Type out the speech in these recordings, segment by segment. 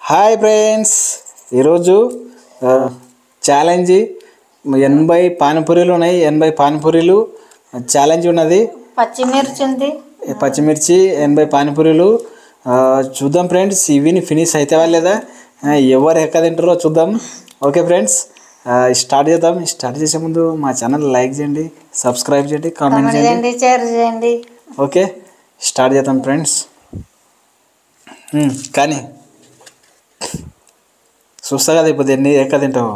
Hi friends ఈరోజు ఆ, challenge ఎనభై పానీపూరీలు ఉన్నాయి ఎనభై పానీపూరీలు ఛాలెంజ్ ఉన్నది పచ్చిమిర్చి ఉంది పచ్చిమిర్చి ఎనభై పానీపూరీలు ఆ, చూద్దాం ఫ్రెండ్స్ ఇవిని ఫినిష్ అవుతావా లేదా ఆ, ఎవరు ఎక్క తింటారో చూద్దాం ఓకే ఫ్రెండ్స్ ఆ, స్టార్ట్ చేద్దాం స్టార్ట్ చేసే ముందు మా ఛానల్ లైక్ చేయండి సబ్స్క్రైబ్ చేయండి కామెంట్ కామెంట్ చేయండి చేయండి షేర్ చేయండి ఓకే స్టార్ట్ చేద్దాం ఫ్రెండ్స్ ఉమ్, కానీ చూస్తా కదా ఇప్పుడు ఎన్ని ఎక్క తింటావు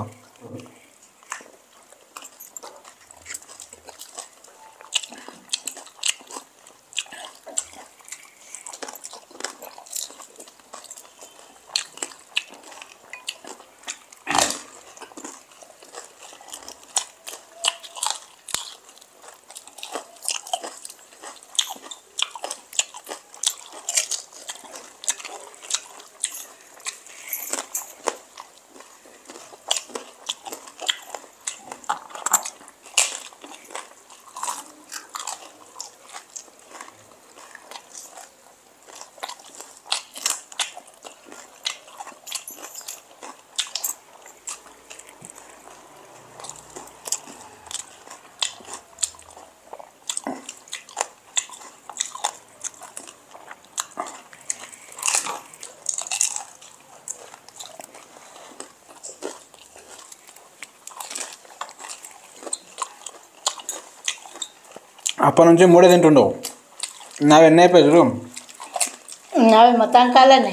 అప్పటి నుంచి మూడే తింటుండవు నావి ఎన్ని అయిపోయాయి చూడు అవి మొత్తం కాలనే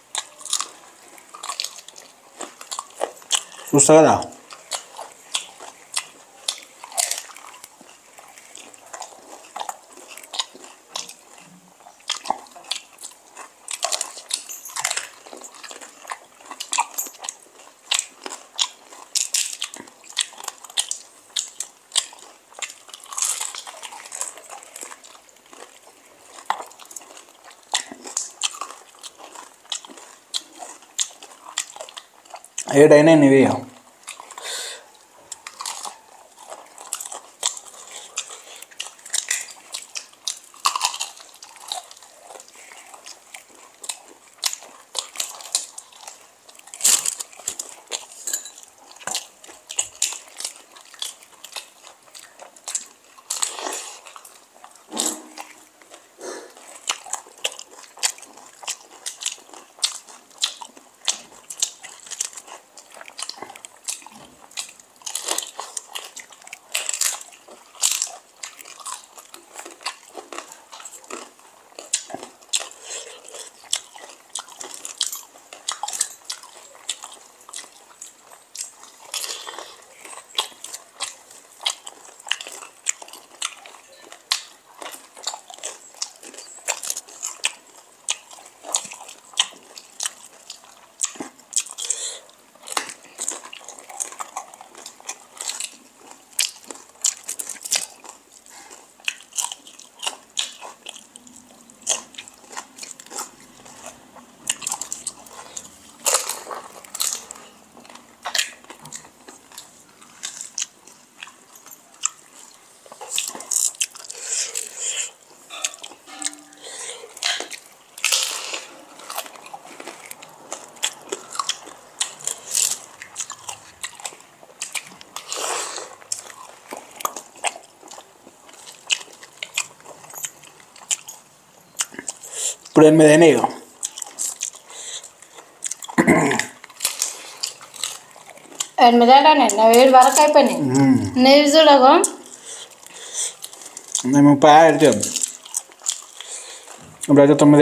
చూస్తా కదా ఏడైనా నీవి ఇప్పుడు ఎనిమిది అయినాయి ఇక. ఎనిమిది అంటే ఏడు వరకు అయిపోయినాయి మ్మ్. నీరు చూడకు నేను ముప్పై అయితే ఇప్పుడు అయితే తొమ్మిది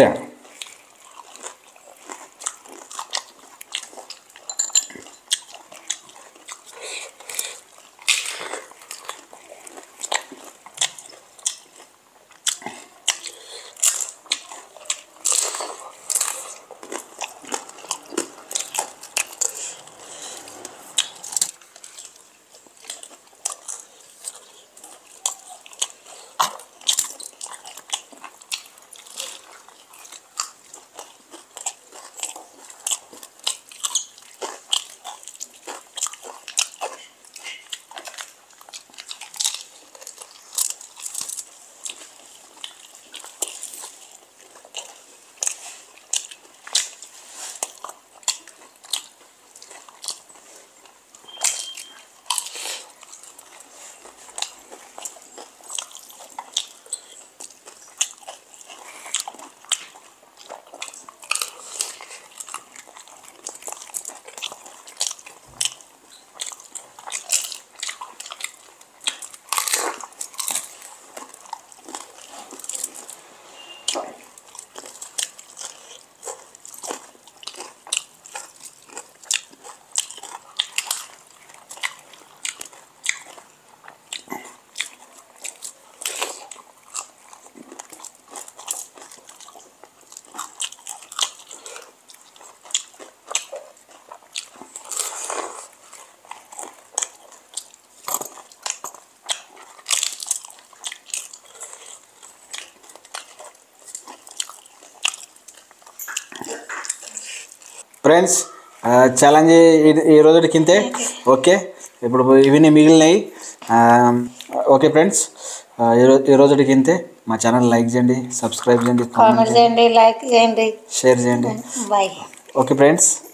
ఫ్రెండ్స్ ఛాలెంజ్ ఈ రోజుకి ఇంతే ఓకే ఇప్పుడు ఇవన్నీ మిగిలినాయి ఆ, ఓకే ఫ్రెండ్స్ ఆ, ఈ రో- ఈ రోజుకి ఇంతే మా ఛానల్ లైక్ చేయండి సబ్స్క్రైబ్ చేయండి కామెంట్ చేయండి లైక్ చేయండి షేర్ చేయండి బాయ్ ఓకే ఫ్రెండ్స్